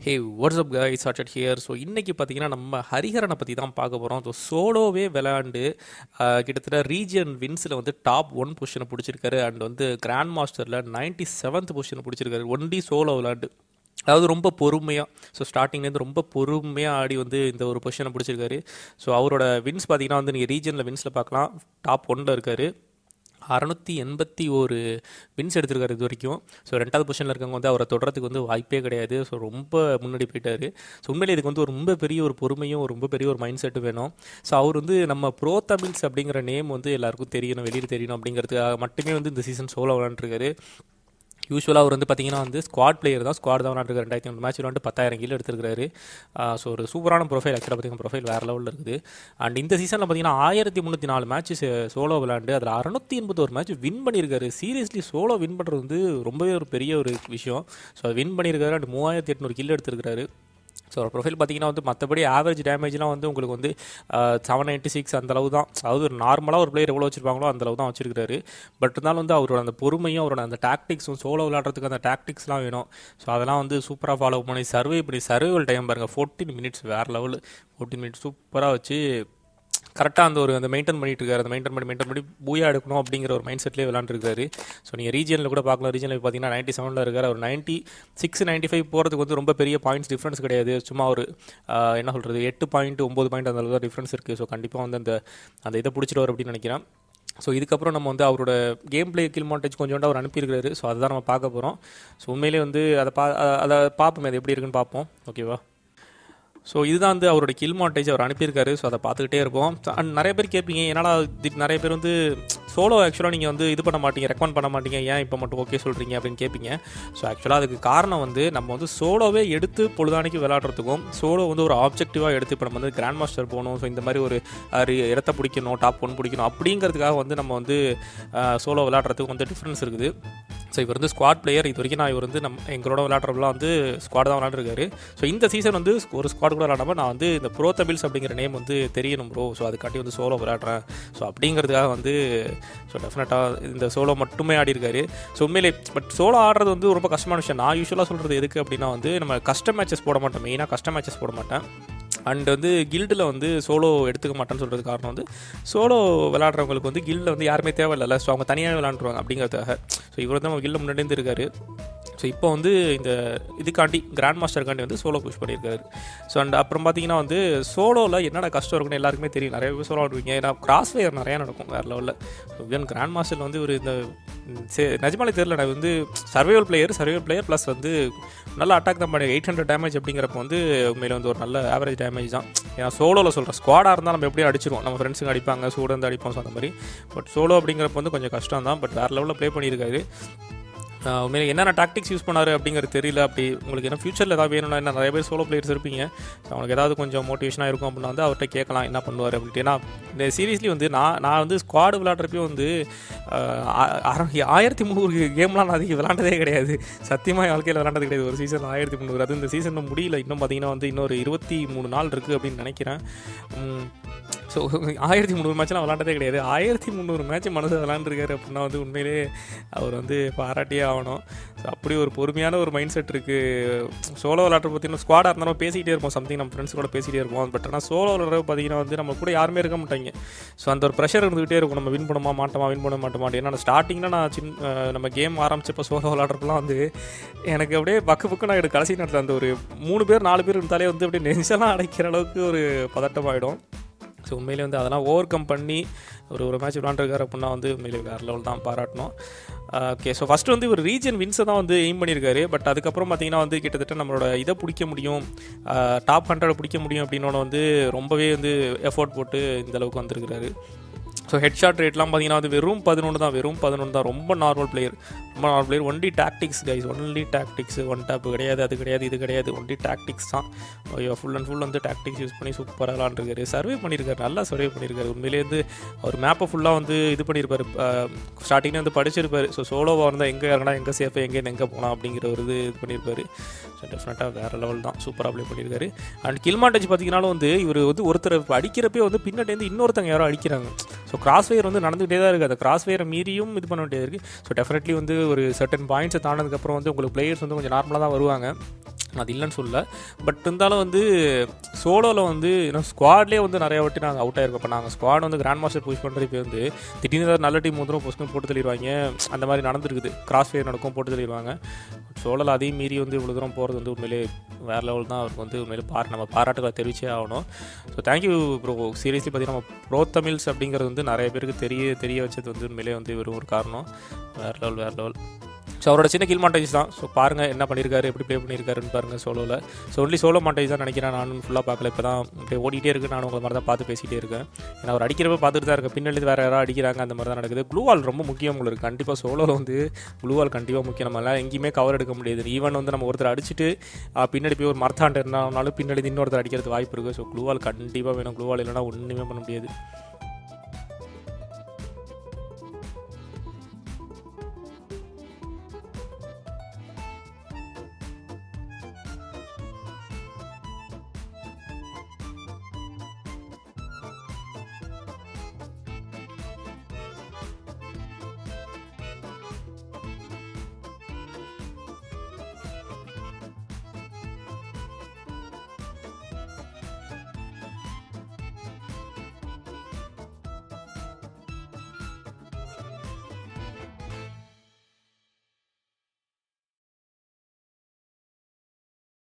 hey what's up guys chart here so இன்றைக்கி பார்த்தீங்கன்னா நம்ம ஹரிஹரனை பற்றி தான் பார்க்க போகிறோம் ஸோ சோலோவே விளையாண்டு ஆஹ், கிட்டத்தட்ட ரீஜியன் வின்ஸில் வந்து டாப் ஒன் பொசிஷனை பிடிச்சிருக்காரு அண்ட் வந்து கிராண்ட் மாஸ்டரில் நைன்டி செவன்த் பொசிஷனை பிடிச்சிருக்காரு ஒன்லி சோலோ விளையாண்டு அதாவது ரொம்ப பொறுமையாக ஸோ ஸ்டார்டிங்லேருந்து ரொம்ப பொறுமையாக ஆடி வந்து இந்த ஒரு பொசிஷனை பிடிச்சிருக்காரு ஸோ அவரோட வின்ஸ் பார்த்தீங்கன்னா வந்து நீங்கள் ரீஜனில் வின்ஸில் பார்க்கலாம் டாப் ஒன்னில் இருக்காரு அறநூற்றி எண்பத்தி ஒரு வின்ஸ் எடுத்திருக்காரு இது வரைக்கும் ஸோ ரெண்டாவது பொசிஷனில் இருக்கவங்க வந்து அவரை தொடரத்துக்கு வந்து வாய்ப்பே கிடையாது ஸோ ரொம்ப முன்னாடி போயிட்டாரு ஸோ உண்மையிலே இதுக்கு வந்து ஒரு ரொம்ப பெரிய ஒரு பொறுமையும் ஒரு ரொம்ப பெரிய ஒரு மைண்ட் செட்டும் வேணும் ஸோ அவர் வந்து நம்ம ப்ரோ தமிழ்ஸ் அப்படிங்கிற நேம் வந்து எல்லாருக்கும் தெரியணும் வெளியில் தெரியணும் அப்படிங்கிறதுக்காக மட்டுமே வந்து இந்த சீசன் சோலோ விளாண்டுருக்காரு யூஸ்வலாக அவர் வந்து பார்த்தீங்கன்னா வந்து ஸ்குவாட் பிளேயர் தான் ஸ்குவாட் தான் விளாண்டுருக்காரு ரெண்டாயிரத்தி ஐநூறு மேட்ச் விளாண்டு பத்தாயிரம் கிலோ எடுத்திருக்காரு ஸோ ஒரு சூப்பரான ப்ரொஃபைல் ஆக்சுவலாக பார்த்தீங்கன்னா ப்ரொஃபைல் வேறு லெவலில் இருக்குது அண்ட் இந்த சீசனில் பார்த்தீங்கன்னா ஆயிரத்தி முந்நூற்றி நாலு மேட்ச் சோலோ விளாண்டு அதில் அறநூற்றி எண்பத்தோரு மேட்ச் வின் பண்ணியிருக்காரு சீரியஸ்லி சோலோ வின் பண்ணுறது வந்து ரொம்பவே ஒரு பெரிய ஒரு விஷயம் ஸோ வின் பண்ணியிருக்காரு அண்ட் மூவாயிரத்தி எட்நூறு கிலோ எடுத்திருக்காரு ஸோ ஒரு ப்ரொஃபைல் பார்த்தீங்கன்னா வந்து மற்றபடி ஆவரேஜ் டேமேஜ்லாம் வந்து உங்களுக்கு வந்து செவன் நைன்ட்டி சிக்ஸ் அந்த அளவு தான் அதாவது ஒரு நார்மலாக ஒரு பிளேயர் எவ்வளோ வச்சிருப்பாங்களோ அந்த அளவு தான் வச்சிருக்காரு பட் இருந்தாலும் வந்து அவரோட அந்த பொறுமையும் அவரோட அந்த டாக்டிக்ஸும் சோலோ விளாட்றதுக்கு அந்த டாக்டிக்ஸ்லாம் வேணும் ஸோ அதெல்லாம் வந்து சூப்பராக ஃபாலோ பண்ணி சர்வே பண்ணி சர்வைவல் டைம் பாருங்கள் ஃபோர்டீன் மினிட்ஸ் வேறு லெவல் ஃபோர்டீன் மினிட்ஸ் சூப்பராக வச்சு கரெக்டாக அந்த ஒரு அந்த மெயின்டைன் பண்ணிட்டு இருக்காரு அந்த மெயின்டைன் பண்ணி மெயின்டைன் பண்ணி பூயா எடுக்கணும் அப்படிங்கிற ஒரு மைண்ட் செட்லேயே விளாண்டுருக்காரு ஸோ நீங்கள் ரீஜனில் கூட பார்க்கலாம் ரீஜனில் பார்த்தீங்கன்னா நைன்ட்டி செவனில் இருக்கார் அவர் நைன்ட்டி சிக்ஸ் நைன்ட்டி ஃபைவ் போகிறதுக்கு வந்து ரொம்ப பெரிய பாயிண்ட்ஸ் டிஃப்ரென்ஸ் கிடையாது சும்மா ஒரு ஆஹ், என்ன சொல்கிறது எட்டு பாயிண்ட் ஒம்பது பாயிண்ட் அந்த அளவு தான் டிஃப்ரென்ஸ் இருக்குது ஸோ கண்டிப்பாக வந்து அந்த அந்த இதை பிடிச்சிட்டு அப்படின்னு நினைக்கிறேன் ஸோ இதுக்கப்புறம் நம்ம வந்து அவரோட கேம் பிளே கில் மாண்டேஜ் கொஞ்சோண்டு அவர் அனுப்பியிருக்காரு ஸோ அதை தான் நம்ம பார்க்க போகிறோம் ஸோ உண்மையிலே வந்து அதை பா அ- அதை பார்ப்போம் அது எப்படி இருக்குன்னு பார்ப்போம் ஓகேவா ஸோ இதுதான் வந்து அவரோட கில் மாண்டேஜ் அவர் அனுப்பியிருக்காரு ஸோ அதை பார்த்துக்கிட்டே இருப்போம் அண்ட் நிறைய பேர் கேட்பீங்க ஏன்னா நிறைய பேர் வந்து சோலோ ஆக்சுவலாக நீங்கள் வந்து இது பண்ண மாட்டீங்க ரெக்கமெண்ட் பண்ண மாட்டீங்க ஏன் இப்போ மட்டும் ஓகே சொல்கிறீங்க அப்படின்னு கேட்பீங்க ஸோ ஆக்சுவலாக அதுக்கு காரணம் வந்து நம்ம வந்து சோலோவே எடுத்து பொழுதானிக்கு விளையாடுறதுக்கும் சோலோ வந்து ஒரு ஆப்ஜெக்டிவாக எடுத்து இப்போ நம்ம வந்து கிராண்ட் மாஸ்டர் போகணும் ஸோ இந்த மாதிரி ஒரு அஹ், ரி- இடத்த பிடிக்கணும் டாப் ஒன் பிடிக்கணும் அப்படிங்கிறதுக்காக வந்து நம்ம வந்து சோலோ விளையாடுறதுக்கு வந்து டிஃப்ரென்ஸ் இருக்குது ஸோ இவர் வந்து ஸ்குவாட் பிளேயர் இது வரைக்கும் நான் இவர் வந்து நம்ம எங்களோட விளையாடுறப்பெல்லாம் வந்து ஸ்குவாட் தான் விளையாண்டுருக்காரு ஸோ இந்த சீசன் வந்து ஒரு ஸ்குவாட் கூட விளையாடாம நான் வந்து இந்த ப்ரோ தமிழ்ஸ் அப்படிங்கிற நேம் வந்து தெரியணும் ப்ரோ ஸோ அதுக்காண்டி வந்து சோலோ விளையாடுறேன் ஸோ அப்படிங்கிறதுக்காக வந்து ஸோ டெஃபினட்டாக இந்த சோலோ மட்டுமே ஆடி இருக்காரு ஸோ உண்மையிலே பட் சோலோ ஆடுறது வந்து ரொம்ப கஷ்டமான விஷயம் நான் யூஸ்வலாக சொல்கிறது எதுக்கு அப்படின்னா வந்து நம்ம கஸ்டம் மேட்சஸ் போட மாட்டேன் மெயினாக கஸ்டம் மேட்சஸ் போட மாட்டேன் அண்ட் வந்து கில்டில் வந்து சோலோ எடுத்துக்க மாட்டேன்னு சொல்கிறது காரணம் வந்து சோலோ விளாட்றவங்களுக்கு வந்து கில்டில் வந்து யாருமே தேவையில்லை ஸோ அவங்க தனியாக விளாண்டுருவாங்க அப்படிங்கிறதுக்காக ஸோ இவர் வந்து நம்ம கில்ல முன்னாடி இருந்து இருக்காரு ஸோ இப்போ வந்து இந்த இதுக்காண்டி கிராண்ட் மாஸ்டருக்காண்டி வந்து சோலோ புஷ் பண்ணியிருக்காரு ஸோ அண்ட் அப்புறம் பார்த்தீங்கன்னா வந்து சோலோவில் என்னென்ன கஷ்டம் இருக்குன்னு எல்லாருக்குமே தெரியும் நிறைய பேர் சோலோ ஆடுவீங்க ஏன்னா கிராஸ் ஃபயர் நிறையா நடக்கும் வேறு லெவலில் ஈவன் கிராண்ட் மாஸ்டரில் வந்து ஒரு இந்த ம், சே நிஜமாலே தெரியல நான் வந்து survival player survival player plus வந்து நல்ல அட்டாக் தான் பண்ணி எயிட் ஹண்ட்ரட் டேமேஜ் அப்படிங்கிறப்ப வந்து உண்மையில வந்து ஒரு நல்ல ஆவரேஜ் டேமேஜ் தான் ஏன்னா சோலோவில் சொல்கிறேன் ஸ்குவாடாக இருந்தால் நம்ம எப்படியும் அடிச்சிருவோம் நம்ம ஃப்ரெண்ட்ஸுங்க அடிப்பாங்க சூட இருந்து அடிப்போம் ஸோ அந்த மாதிரி பட் சோலோ அப்படிங்கிறப்ப வந்து கொஞ்சம் கஷ்டம் தான் பட் வேறு லெவலில் ப்ளே பண்ணியிருக்காரு ஆஹ் உண்மையிலே என்னென்ன டாக்டிக்ஸ் யூஸ் பண்ணாரு அப்படிங்கிறது தெரியல அப்படி உங்களுக்கு என்ன ஃபியூச்சரில் ஏதாவது வேணும்னா என்ன நிறைய பேர் சோலோ பிளேயர்ஸ் இருப்பீங்க ஸோ அவங்களுக்கு ஏதாவது கொஞ்சம் மோட்டிவேஷனாக இருக்கும் அப்படின்னா வந்து அவர்கிட்ட கேட்கலாம் என்ன பண்ணுவார் அப்படின்ட்டு ஏன்னா இந்த சீரியஸ்லி வந்து நான் நான் வந்து ஸ்குவாடு விளாட்றப்பையும் வந்து ஆஹ் ஆ- ஆற- ஆயிரத்தி முந்நூறு கேம்லாம் நான் அதிகம் விளாண்டதே கிடையாது சத்தியமாக என் வாழ்க்கையில் விளாண்டது கிடையாது ஒரு சீசன் ஆயிரத்தி முந்நூறு அது இந்த சீசனில் முடியல இன்னும் பார்த்தீங்கன்னா வந்து இன்னொரு இருபத்தி மூணு நாள் இருக்குது அப்படின்னு நினைக்கிறேன் ஸோ ஆயிரத்தி முந்நூறு மேட்ச்லாம் விளாண்டதே கிடையாது ஆயிரத்தி முந்நூறு மேட்ச் மனசு விளாண்டுருக்காரு அப்படின்னா வந்து உண்மையிலே அவர் வந்து பாராட்டியே ஆகணும் ஸோ அப்படி ஒரு பொறுமையான ஒரு மைண்ட் செட் இருக்குது சோலோ விளாட்ற பார்த்தீங்கன்னா ஸ்குவாடாக இருந்தாலும் பேசிக்கிட்டே இருப்போம் சம்திங் நம்ம ஃப்ரெண்ட்ஸ் கூட பேசிகிட்டே இருப்போம் பட் ஆனால் சோலோ விளாட்றது பார்த்தீங்கன்னா வந்து நம்ம கூட யாருமே இருக்க மாட்டாங்க ஸோ அந்த ஒரு ப்ரெஷர் இருந்துகிட்டே இருக்கும் நம்ம வின் பண்ணுமா மாட்டோமா வின் பண்ண மாட்டோமா ஏன்னா ஸ்டார்டிங்கில் நான் சின்ன அஹ் நம்ம கேம் ஆரம்பிச்சப்போ சோலோ விளாட்றப்பெல்லாம் வந்து எனக்கு அப்படியே பக்கு பக்கு நான் கடைசி நேரத்தில் அந்த ஒரு மூணு பேர் நாலு பேர் இருந்தாலே வந்து அப்படியே நெஞ்செல்லாம் அடைக்கிற அளவுக்கு ஒரு பதட்டமாயிடும் ஸோ உண்மையிலே வந்து அதெல்லாம் ஓவர் கம் பண்ணி ஒரு ஒரு மேட்ச் விளாண்டுருக்காரு அப்படின்னா வந்து உண்மையிலே வேறு லெவல் தான் பாராட்டணும் ஓகே ஸோ ஃபஸ்ட்டு வந்து இவர் ரீஜன் வின்ஸை தான் வந்து எய்ம் பண்ணியிருக்காரு பட் அதுக்கப்புறம் பார்த்தீங்கன்னா வந்து கிட்டத்தட்ட நம்மளோட இதை பிடிக்க முடியும் டாப் ஹண்ட்ரட் பிடிக்க முடியும் அப்படின்னு வந்து ரொம்பவே வந்து எஃபோர்ட் போட்டு இந்த அளவுக்கு வந்திருக்கிறாரு ஸோ ஹெட் ஷாட் ரேட்லாம் பார்த்தீங்கன்னா வந்து வெறும் பதினொன்று தான் வெறும் பதினொன்று தான் ரொம்ப நார்மல் பிளேயர் ரொம்ப normal player only tactics guys only tactics one top கிடையாது அது கிடையாது இது கிடையாது ஒன்லி டாக்டிக்ஸ் தான் ஐயோ ஃபுல் அண்ட் ஃபுல் வந்து டாக்டிக்ஸ் யூஸ் பண்ணி சூப்பராக விளாண்டுருக்காரு சர்வே பண்ணியிருக்காரு நல்லா சர்வே பண்ணியிருக்காரு உண்மையிலே வந்து அவர் மேப்பை ஃபுல்லாக வந்து இது பண்ணியிருப்பாரு ஸ்டார்டிங்லேயே வந்து படிச்சிருப்பாரு ஸோ சோலோவாக இருந்தால் எங்கே இறங்கினா எங்கே சேஃபாக எங்கே எங்கே போகலாம் அப்படிங்கிற ஒரு இது இது பண்ணியிருப்பாரு ஸோ டெஃபினட்டாக வேறு லெவல் தான் சூப்பராக ப்ளே பண்ணியிருக்காரு அண்ட் கில்மாண்டேஜ் பார்த்தீங்கன்னாலும் வந்து இவர் வந்து ஒருத்தர் இப்ப அடிக்கிறப்பே வந்து பின்னாடி இன்னொருத்தங்க யாரோ அடிக்கிறாங்க ஸோ கிராஸ் ஃபயர் வந்து நடந்துகிட்டே தான் இருக்குது அந்த கிராஸ் ஃபயரை மீறியும் இது பண்ண வேண்டியது இருக்குது ஸோ டெஃபினெட்லி வந்து ஒரு சர்டன் பாயிண்ட்ஸை தாண்டதுக்கப்புறம் வந்து உங்களுக்கு பிளேயர்ஸ் வந்து கொஞ்சம் நார்மலாக தான் வருவாங்க அது இல்லைன்னு சொல்லல பட் இருந்தாலும் வந்து சோலோவில் வந்து ஏன்னா ஸ்குவாட்லேயே வந்து நிறைய வாட்டி நாங்கள் அவுட் ஆயிருக்கோம் இப்போ நாங்கள் ஸ்குவாட் வந்து கிராண்ட் மாஸ்டர் புஷ் பண்ணுறது இப்போ வந்து திடீர்னு ஏதாவது நல்ல டீம் வந்துடும் பொசுக்கும் போட்டு தள்ளிடுவாங்க அந்த மாதிரி நடந்துருக்குது கிராஸ் ஃபயர் நடக்கும் போட்டு தள்ளிடுவாங்க சோழல் அதையும் மீறி வந்து இவ்வளோ தூரம் போகிறது வந்து உண்மையிலே வேறு லெவல் தான் அவருக்கு வந்து உண்மையிலே பார் நம்ம பாராட்டுகளை தெரிவிச்சே ஆகணும் ஸோ தேங்க்யூ ப்ரோ சீரியஸ்லி பார்த்தீங்கன்னா நம்ம ப்ரோ தமிழ்ஸ் அப்படிங்கிறது வந்து நிறைய பேருக்கு தெரிய தெரிய வச்சது வந்து உண்மையிலே வந்து வெறும் ஒரு காரணம் வேறு லெவல் வேறு லெவல் ஸோ அவரோட சின்ன கீழ் மாண்டேஜ் தான் ஸோ பாருங்கள் என்ன பண்ணியிருக்காரு எப்படி ப்ளே பண்ணியிருக்காருன்னு பாருங்கள் சோலோவில் ஸோ ஒன்லி சோலோ மாண்டேஜ் தான் நினைக்கிறேன் நானும் ஃபுல்லாக பார்க்கல இப்போ தான் அப்படியே ஓடிட்டே இருக்கு நான் உங்களை மாதிரி தான் பார்த்து பேசிகிட்டே இருக்கேன் ஏன்னா அவர் அடிக்கிறப்ப பார்த்துட்டு தான் இருக்கேன் பின்னாடி வேறு யாராவது அடிக்கிறாங்க அந்த மாதிரி தான் நடக்குது க்ளூ வால் ரொம்ப முக்கியம் உங்களுக்கு கண்டிப்பாக சோலோவில் வந்து க்ளூ வால் கண்டிப்பாக முக்கியம் நம்மளால் எங்கேயுமே கவர் எடுக்க முடியாது ஈவன் வந்து நம்ம ஒருத்தர் அடிச்சுட்டு ஆ, பின்னாடி போய் ஒரு மரத்தாண்டு இருந்தாலும் பின்னாடி இன்னொருத்தர் அடிக்கிறது வாய்ப்பு இருக்குது ஸோ க்ளூ வால் கண்டிப்பாக வேணும் க்ளூ வால் இல்லைனா ஒன்றுமே பண்ண முடியாது